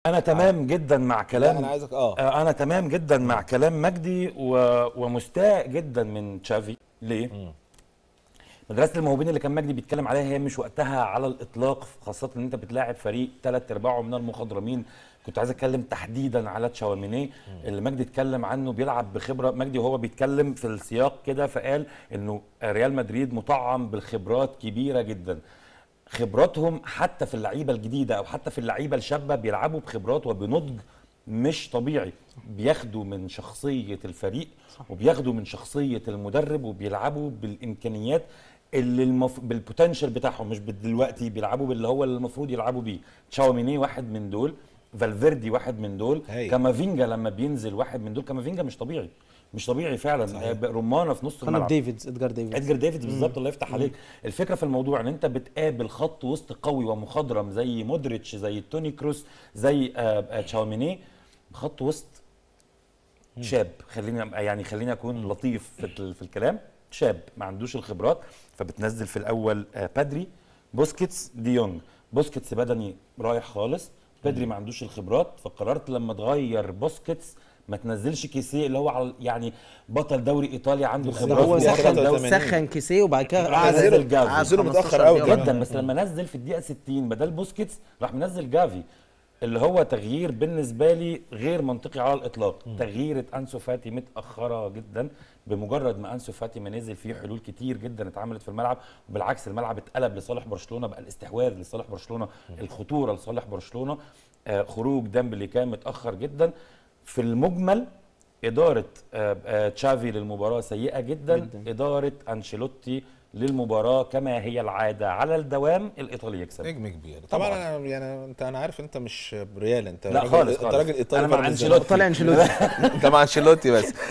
انا تمام جدا مع لا كلام انا عايزك اه آه، انا تمام جدا مع كلام مجدي و... ومستاء جدا من تشافي ليه مدرسه الموهوبين اللي كان مجدي بيتكلم عليها هي مش وقتها على الاطلاق خاصه ان انت بتلاعب فريق ثلاث ارباعه من المخضرمين كنت عايز اتكلم تحديدا على تشاوميني اللي مجدي اتكلم عنه بيلعب بخبره مجدي وهو بيتكلم في السياق كده فقال انه ريال مدريد مطعم بالخبرات كبيره جدا خبراتهم حتى في اللعيبه الجديده او حتى في اللعيبه الشابه بيلعبوا بخبرات وبنضج مش طبيعي بياخدوا من شخصيه الفريق وبياخدوا من شخصيه المدرب وبيلعبوا بالامكانيات اللي المف... بالبوتنشال بتاعهم مش دلوقتي بيلعبوا باللي هو اللي المفروض يلعبوا بيه تشاوميني واحد من دول فالفيردي واحد من دول هاي. كامافينجا لما بينزل واحد من دول كامافينجا مش طبيعي مش طبيعي فعلا صحيح. آه، رمانه في نص خانم الملعب ديفيدز ادجار ديفيدز ادجار ديفيد بالظبط الله يفتح عليك الفكره في الموضوع ان انت بتقابل خط وسط قوي ومخضرم زي مودريتش زي توني كروس زي آه، آه، تشاوميني خط وسط شاب خليني يعني خليني اكون لطيف في, ال- في الكلام شاب ما عندوش الخبرات فبتنزل في الاول آه، بادري بوسكيتس ديونج بوسكيتس بدني رايح خالص بادري ما عندوش الخبرات فقررت لما تغير بوسكيتس ما تنزلش كيسيه اللي هو على يعني بطل دوري ايطاليا عنده ده خبرات هو في وبطل سخن دوري 83. سخن كيسيه وبعد كده راح عزله- نزل جافي عزله متاخر 15 قوي دقيقة. كمان. جدا بس لما نزل في الدقيقه 60 بدل بوسكيتس راح منزل جافي اللي هو تغيير بالنسبه لي غير منطقي على الاطلاق تغيير انسو فاتي متاخره جدا بمجرد ما انسو فاتي ما نزل فيه حلول كتير جدا اتعملت في الملعب وبالعكس الملعب اتقلب لصالح برشلونه بقى الاستحواذ لصالح برشلونه الخطوره لصالح برشلونه آه خروج ديمبلي كان متاخر جدا في المجمل إدارة آه، آه، تشافي للمباراة سيئة جدا, جداً. جداً. إدارة أنشيلوتي للمباراة كما هي العادة على الدوام الإيطالي يكسب نجم كبير طبعا طبعاً. انا يعني انت انا عارف انت مش ريال انت لا راجل خالص انت خالص راجل ايطالي أنا مع فرد أنشيلوتي طالع انشيلوتي انت مع انشيلوتي بس